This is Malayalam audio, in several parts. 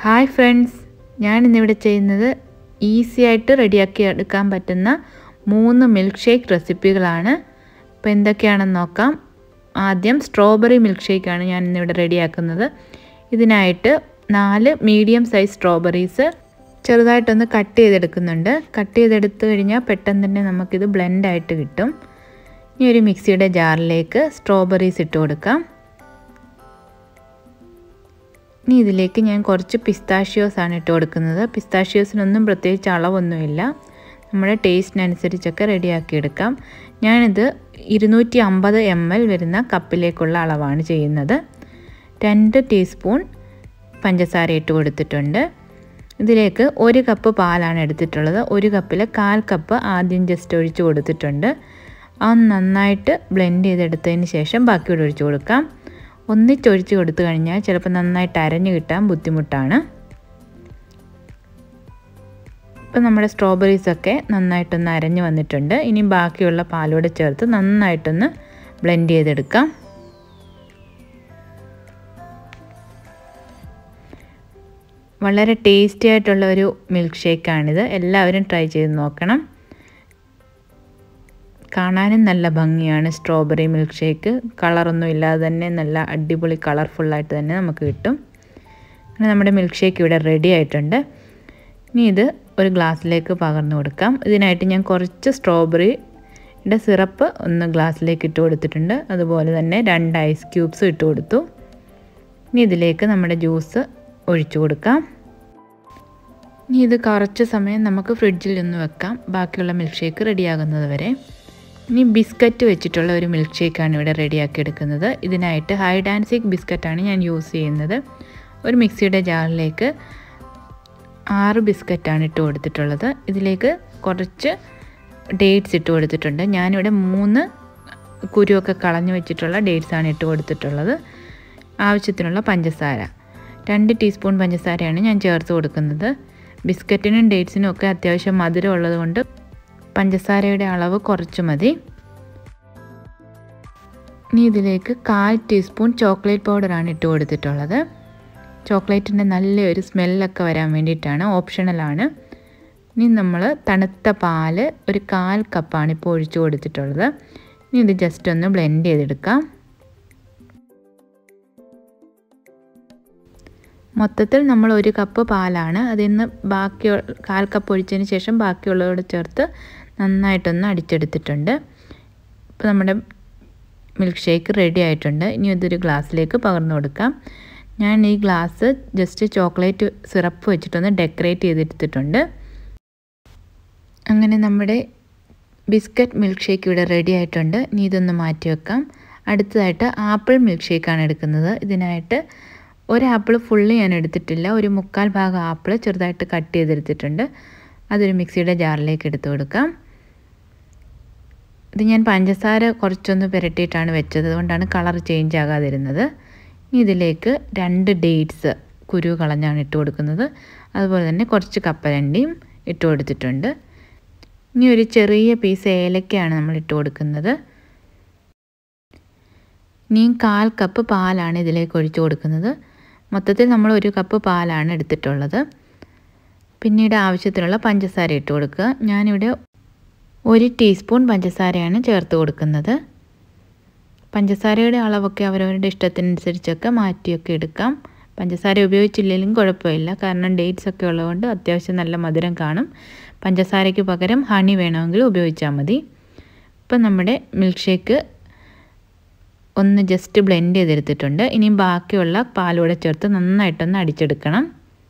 ഹായ് ഫ്രണ്ട്സ് ഞാൻ ഇന്നിവിടെ ചെയ്യുന്നത് ഈസി ആയിട്ട് റെഡിയാക്കി എടുക്കാൻ പറ്റുന്ന മൂന്ന് മിൽക്ക് ഷേക്ക് റെസിപ്പികളാണ് അപ്പോൾ എന്തൊക്കെയാണെന്ന് നോക്കാം ആദ്യം സ്ട്രോബെറി മിൽക്ക് ഷേക്കാണ് ഞാൻ ഇന്നിവിടെ റെഡിയാക്കുന്നത് ഇതിനായിട്ട് നാല് മീഡിയം സൈസ് സ്ട്രോബെറീസ് ചെറുതായിട്ടൊന്ന് കട്ട് ചെയ്തെടുക്കുന്നുണ്ട് കട്ട് ചെയ്തെടുത്ത് കഴിഞ്ഞാൽ പെട്ടെന്ന് തന്നെ നമുക്കിത് ബ്ലെൻഡായിട്ട് കിട്ടും ഇനി ഒരു മിക്സിയുടെ ജാറിലേക്ക് സ്ട്രോബെറീസ് ഇട്ട് കൊടുക്കാം ഇനി ഇതിലേക്ക് ഞാൻ കുറച്ച് പിസ്താഷ്യോസ് ആണ് ഇട്ട് കൊടുക്കുന്നത് പിസ്താഷ്യോസിനൊന്നും പ്രത്യേകിച്ച് അളവൊന്നുമില്ല നമ്മുടെ ടേസ്റ്റിനനുസരിച്ചൊക്കെ റെഡിയാക്കി എടുക്കാം ഞാനിത് ഇരുന്നൂറ്റി അമ്പത് എം എൽ വരുന്ന കപ്പിലേക്കുള്ള അളവാണ് ചെയ്യുന്നത് രണ്ട് ടീസ്പൂൺ പഞ്ചസാര ഇട്ട് കൊടുത്തിട്ടുണ്ട് ഇതിലേക്ക് ഒരു കപ്പ് പാലാണ് എടുത്തിട്ടുള്ളത് ഒരു കപ്പിൽ കാൽ കപ്പ് ആദ്യം ജസ്റ്റ് ഒഴിച്ച് കൊടുത്തിട്ടുണ്ട് അത് നന്നായിട്ട് ബ്ലെൻഡ് ചെയ്തെടുത്തതിന് ശേഷം ബാക്കിയോട് ഒഴിച്ച് കൊടുക്കാം ഒന്നിച്ചൊഴിച്ച് കൊടുത്തു കഴിഞ്ഞാൽ ചിലപ്പോൾ നന്നായിട്ട് അരഞ്ഞു കിട്ടാൻ ബുദ്ധിമുട്ടാണ് ഇപ്പം നമ്മുടെ സ്ട്രോബെറീസൊക്കെ നന്നായിട്ടൊന്ന് അരഞ്ഞു വന്നിട്ടുണ്ട് ഇനി ബാക്കിയുള്ള പാലൂടെ ചേർത്ത് നന്നായിട്ടൊന്ന് ബ്ലെൻഡ് ചെയ്തെടുക്കാം വളരെ ടേസ്റ്റി ആയിട്ടുള്ള ഒരു മിൽക്ക് ഷേക്കാണിത് എല്ലാവരും ട്രൈ ചെയ്ത് നോക്കണം കാണാനും നല്ല ഭംഗിയാണ് സ്ട്രോബെറി മിൽക്ക് ഷേക്ക് കളറൊന്നും ഇല്ലാതെ തന്നെ നല്ല അടിപൊളി കളർഫുള്ളായിട്ട് തന്നെ നമുക്ക് കിട്ടും അങ്ങനെ നമ്മുടെ മിൽക്ക് ഷേക്ക് ഇവിടെ റെഡി ആയിട്ടുണ്ട് ഇനി ഇത് ഒരു ഗ്ലാസ്സിലേക്ക് പകർന്നു കൊടുക്കാം ഇതിനായിട്ട് ഞാൻ കുറച്ച് സ്ട്രോബെറിയുടെ സിറപ്പ് ഒന്ന് ഗ്ലാസ്സിലേക്ക് ഇട്ട് കൊടുത്തിട്ടുണ്ട് അതുപോലെ തന്നെ രണ്ട് ഐസ് ക്യൂബ്സും ഇട്ട് കൊടുത്തു ഇനി ഇതിലേക്ക് നമ്മുടെ ജ്യൂസ് ഒഴിച്ചു കൊടുക്കാം ഇനി ഇത് കുറച്ച് സമയം നമുക്ക് ഫ്രിഡ്ജിൽ ഒന്ന് വെക്കാം ബാക്കിയുള്ള മിൽക്ക് ഷേക്ക് റെഡിയാകുന്നത് വരെ ഇനി ബിസ്ക്കറ്റ് വെച്ചിട്ടുള്ള ഒരു മിൽക്ക് ഷേക്കാണ് ഇവിടെ റെഡിയാക്കി എടുക്കുന്നത് ഇതിനായിട്ട് ഹൈ ഡാൻസിക് ബിസ്ക്കറ്റാണ് ഞാൻ യൂസ് ചെയ്യുന്നത് ഒരു മിക്സിയുടെ ജാറിലേക്ക് ആറ് ബിസ്ക്കറ്റാണ് ഇട്ട് കൊടുത്തിട്ടുള്ളത് ഇതിലേക്ക് കുറച്ച് ഡേറ്റ്സ് ഇട്ട് കൊടുത്തിട്ടുണ്ട് ഞാനിവിടെ മൂന്ന് കുരുവൊക്കെ കളഞ്ഞു വെച്ചിട്ടുള്ള ഡേറ്റ്സാണ് ഇട്ട് കൊടുത്തിട്ടുള്ളത് ആവശ്യത്തിനുള്ള പഞ്ചസാര രണ്ട് ടീസ്പൂൺ പഞ്ചസാരയാണ് ഞാൻ ചേർത്ത് കൊടുക്കുന്നത് ബിസ്ക്കറ്റിനും ഡേറ്റ്സിനും ഒക്കെ അത്യാവശ്യം മധുരം ഉള്ളതുകൊണ്ട് പഞ്ചസാരയുടെ അളവ് കുറച്ച് മതി ഇനി ഇതിലേക്ക് കാൽ ടീസ്പൂൺ ചോക്ലേറ്റ് പൗഡറാണ് ഇട്ട് കൊടുത്തിട്ടുള്ളത് ചോക്ലേറ്റിൻ്റെ നല്ലൊരു സ്മെല്ലൊക്കെ വരാൻ വേണ്ടിയിട്ടാണ് ഓപ്ഷണലാണ് ഇനി നമ്മൾ തണുത്ത പാല് ഒരു കാൽ കപ്പാണ് ഇപ്പോൾ ഒഴിച്ചു കൊടുത്തിട്ടുള്ളത് ഇനി ഇത് ജസ്റ്റ് ഒന്ന് ബ്ലെൻഡ് ചെയ്തെടുക്കാം മൊത്തത്തിൽ നമ്മൾ ഒരു കപ്പ് പാലാണ് അതിൽ നിന്ന് ബാക്കി കാൽ കപ്പ് ഒഴിച്ചതിന് ശേഷം ബാക്കിയുള്ളതോട് ചേർത്ത് നന്നായിട്ടൊന്ന് അടിച്ചെടുത്തിട്ടുണ്ട് ഇപ്പോൾ നമ്മുടെ മിൽക്ക് ഷേക്ക് റെഡി ആയിട്ടുണ്ട് ഇനി ഇതൊരു ഗ്ലാസ്സിലേക്ക് പകർന്നു കൊടുക്കാം ഞാൻ ഈ ഗ്ലാസ് ജസ്റ്റ് ചോക്ലേറ്റ് സിറപ്പ് വെച്ചിട്ടൊന്ന് ഡെക്കറേറ്റ് ചെയ്തെടുത്തിട്ടുണ്ട് അങ്ങനെ നമ്മുടെ ബിസ്ക്കറ്റ് മിൽക്ക് ഷേക്ക് ഇവിടെ റെഡി ആയിട്ടുണ്ട് ഇനി ഇതൊന്ന് മാറ്റി വെക്കാം അടുത്തതായിട്ട് ആപ്പിൾ മിൽക്ക് ഷേക്കാണ് എടുക്കുന്നത് ഇതിനായിട്ട് ഒരു ആപ്പിൾ ഫുള്ള് ഞാൻ എടുത്തിട്ടില്ല ഒരു മുക്കാൽ ഭാഗം ആപ്പിൾ ചെറുതായിട്ട് കട്ട് ചെയ്തെടുത്തിട്ടുണ്ട് അതൊരു മിക്സിയുടെ ജാറിലേക്ക് എടുത്തു കൊടുക്കാം ഇത് ഞാൻ പഞ്ചസാര കുറച്ചൊന്ന് പുരട്ടിയിട്ടാണ് വെച്ചത് അതുകൊണ്ടാണ് കളർ ചേഞ്ച് ആകാതിരുന്നത് ഇനി ഇതിലേക്ക് രണ്ട് ഡേറ്റ്സ് കുരു കളഞ്ഞാണ് ഇട്ട് കൊടുക്കുന്നത് അതുപോലെ തന്നെ കുറച്ച് കപ്പലണ്ടിയും ഇട്ട് കൊടുത്തിട്ടുണ്ട് ഇനി ഒരു ചെറിയ പീസ് ഏലക്കയാണ് നമ്മൾ ഇട്ട് കൊടുക്കുന്നത് ഇനിയും കാൽ കപ്പ് പാലാണ് ഇതിലേക്ക് ഒഴിച്ചു കൊടുക്കുന്നത് മൊത്തത്തിൽ നമ്മൾ ഒരു കപ്പ് പാലാണ് എടുത്തിട്ടുള്ളത് പിന്നീട് ആവശ്യത്തിനുള്ള പഞ്ചസാര ഇട്ട് കൊടുക്കുക ഞാനിവിടെ ഒരു ടീസ്പൂൺ പഞ്ചസാരയാണ് ചേർത്ത് കൊടുക്കുന്നത് പഞ്ചസാരയുടെ അളവൊക്കെ അവരവരുടെ ഇഷ്ടത്തിനനുസരിച്ചൊക്കെ മാറ്റിയൊക്കെ എടുക്കാം പഞ്ചസാര ഉപയോഗിച്ചില്ലെങ്കിലും കുഴപ്പമില്ല കാരണം ഡേറ്റ്സ് ഒക്കെ ഉള്ളതുകൊണ്ട് അത്യാവശ്യം നല്ല മധുരം കാണും പഞ്ചസാരയ്ക്ക് പകരം ഹണി വേണമെങ്കിൽ ഉപയോഗിച്ചാൽ മതി ഇപ്പം നമ്മുടെ മിൽക്ക് ഷേക്ക് ഒന്ന് ജസ്റ്റ് ബ്ലെൻഡ് ചെയ്തെടുത്തിട്ടുണ്ട് ഇനി ബാക്കിയുള്ള പാലൂടെ ചേർത്ത് നന്നായിട്ടൊന്ന് അടിച്ചെടുക്കണം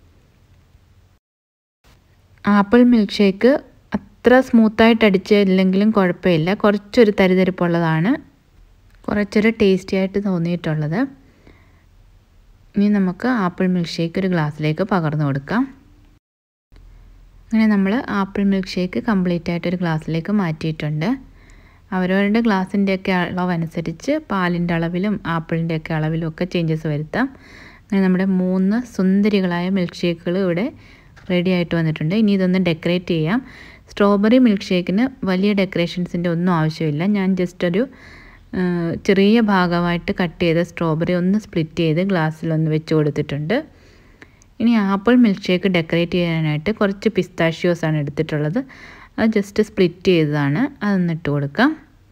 ആപ്പിൾ മിൽക്ക് ഷേക്ക് അത്ര സ്മൂത്തായിട്ട് അടിച്ചില്ലെങ്കിലും കുഴപ്പമില്ല കുറച്ചൊരു തരിതരിപ്പുള്ളതാണ് കുറച്ചൊരു ടേസ്റ്റി ആയിട്ട് തോന്നിയിട്ടുള്ളത് ഇനി നമുക്ക് ആപ്പിൾ മിൽക്ക് ഷേക്ക് ഒരു ഗ്ലാസ്സിലേക്ക് പകർന്നു കൊടുക്കാം അങ്ങനെ നമ്മൾ ആപ്പിൾ മിൽക്ക് ഷേക്ക് കംപ്ലീറ്റ് ആയിട്ട് ഒരു ഗ്ലാസ്സിലേക്ക് മാറ്റിയിട്ടുണ്ട് അവരവരുടെ ഗ്ലാസിൻ്റെയൊക്കെ അളവനുസരിച്ച് പാലിൻ്റെ അളവിലും ആപ്പിളിൻ്റെയൊക്കെ അളവിലും ഒക്കെ ചേഞ്ചസ് വരുത്താം അങ്ങനെ നമ്മുടെ മൂന്ന് സുന്ദരികളായ മിൽക്ക് ഷേക്കുകൾ ഇവിടെ റെഡി ആയിട്ട് വന്നിട്ടുണ്ട് ഇനി ഇതൊന്ന് ഡെക്കറേറ്റ് ചെയ്യാം സ്ട്രോബെറി മിൽക്ക് ഷേക്കിന് വലിയ ഡെക്കറേഷൻസിൻ്റെ ഒന്നും ആവശ്യമില്ല ഞാൻ ജസ്റ്റ് ഒരു ചെറിയ ഭാഗമായിട്ട് കട്ട് ചെയ്ത സ്ട്രോബെറി ഒന്ന് സ്പ്ലിറ്റ് ചെയ്ത് ഗ്ലാസ്സിലൊന്ന് വെച്ച് കൊടുത്തിട്ടുണ്ട് ഇനി ആപ്പിൾ മിൽക്ക് ഷേക്ക് ഡെക്കറേറ്റ് ചെയ്യാനായിട്ട് കുറച്ച് പിസ്താഷ്യോസ് ആണ് എടുത്തിട്ടുള്ളത് അത് ജസ്റ്റ് സ്പ്ലിറ്റ് ചെയ്തതാണ് അതൊന്ന് ഇട്ട് കൊടുക്കാം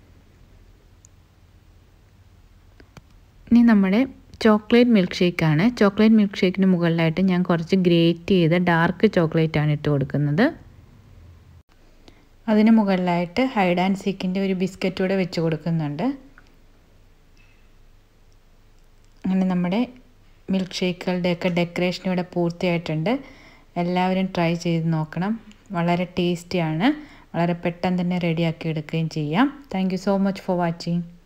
ഇനി നമ്മുടെ ചോക്ലേറ്റ് മിൽക്ക് ഷേക്കാണ് ചോക്ലേറ്റ് മിൽക്ക് ഷേക്കിന് മുകളിലായിട്ട് ഞാൻ കുറച്ച് ഗ്രേറ്റ് ചെയ്ത ഡാർക്ക് ചോക്ലേറ്റ് ആണ് ഇട്ട് കൊടുക്കുന്നത് അതിന് മുകളിലായിട്ട് ഹൈഡ് ആൻഡ് സീക്കിൻ്റെ ഒരു ബിസ്ക്കറ്റ് കൂടെ വെച്ച് കൊടുക്കുന്നുണ്ട് അങ്ങനെ നമ്മുടെ മിൽക്ക് ഷേക്കുകളുടെയൊക്കെ ഡെക്കറേഷൻ ഇവിടെ പൂർത്തിയായിട്ടുണ്ട് എല്ലാവരും ട്രൈ ചെയ്ത് നോക്കണം വളരെ ടേസ്റ്റിയാണ് വളരെ പെട്ടെന്ന് തന്നെ റെഡിയാക്കി എടുക്കുകയും ചെയ്യാം thank so much for watching